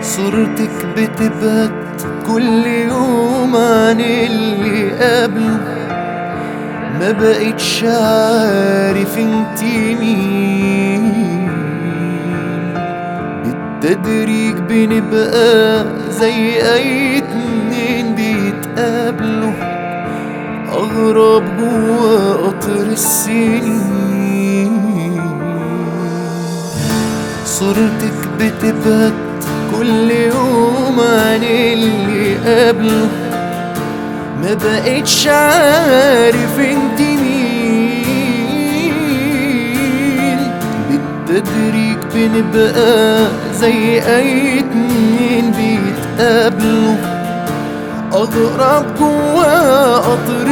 صورتك بتبهت كل يوم عن اللي قبله ما بقتش عارف انت مين بالتدريج بنبقى زي اي اتنين بيتقابلوا اغرب جوا قطر السنين صورتك بتبهت كل يوم عن اللي قبله ما بقتش عارف انت مين بالتدريج بنبقى زي اي اتنين بيتقابلوا اغرب جوا قطر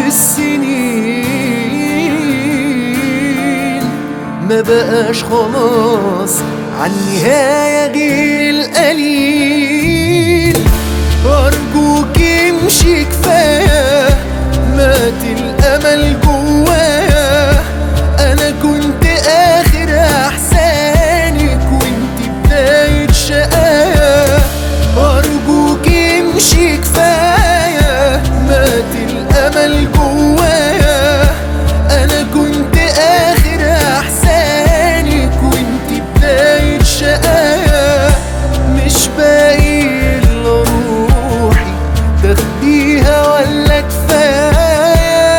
السنين ما بقاش خلاص عن نهاية غير القليل أرجوك امشي كفاية مات الأمل جوايا أنا كنت آخر أحسانك وانت بداية شقايا أرجوك امشي كفاية مات الأمل جوايا أنا كنت آخر أحسانك وانت بداية شقايا مش باقي إلا روحي تاخديها ولا كفاية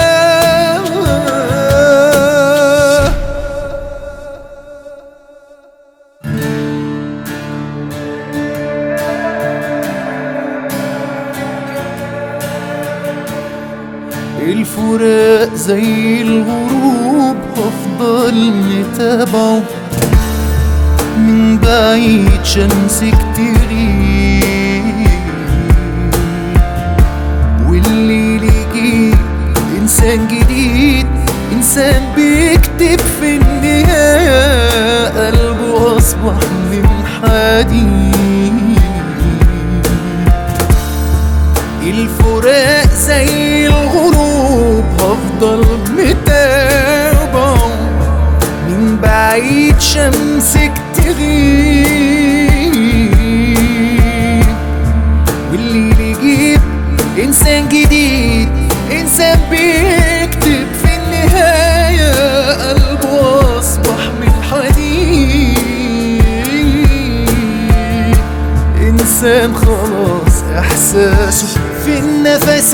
الفراق زي الغروب هفضل متابعه من بعيد شمسك تغيب والليل يجي إنسان جديد إنسان بيكتب في النهاية قلبه أصبح من حديد الفراق زي الغروب هفضل متابعه من بعيد شمسك تغيب واللي يجيب إنسان جديد إنسان بيكتب في النهاية قلبه أصبح من حديد إنسان خلاص إحساسه في النفس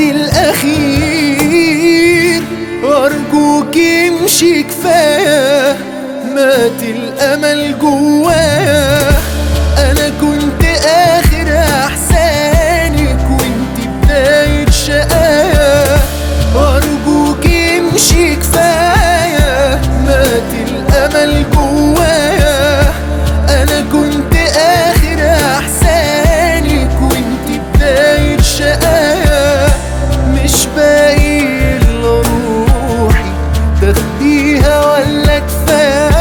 الأخير أرجوك امشي كفاية مات الأمل جوايا أنا كنت آخر أحسانك وانت بداية شقايا أرجوك امشي كفاية مات الأمل جوايا أنا كنت آخر أحسانك وانت بداية شقايا مش باقي إلا روحي تاخديها ولا كفاية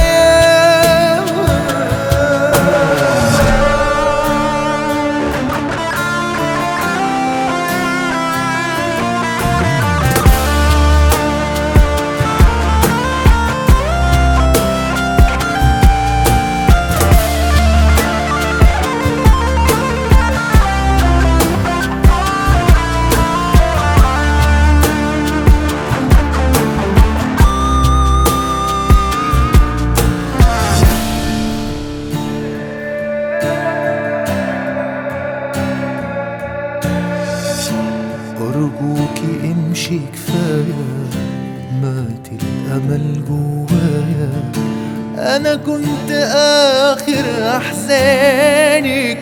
أرجوكي امشي كفاية مات الأمل جوايا أنا كنت آخر أحزانك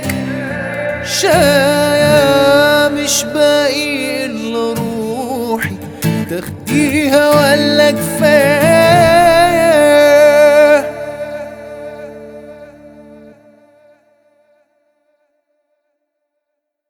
شاية مش باقي إلا روحي تاخديها ولا كفاية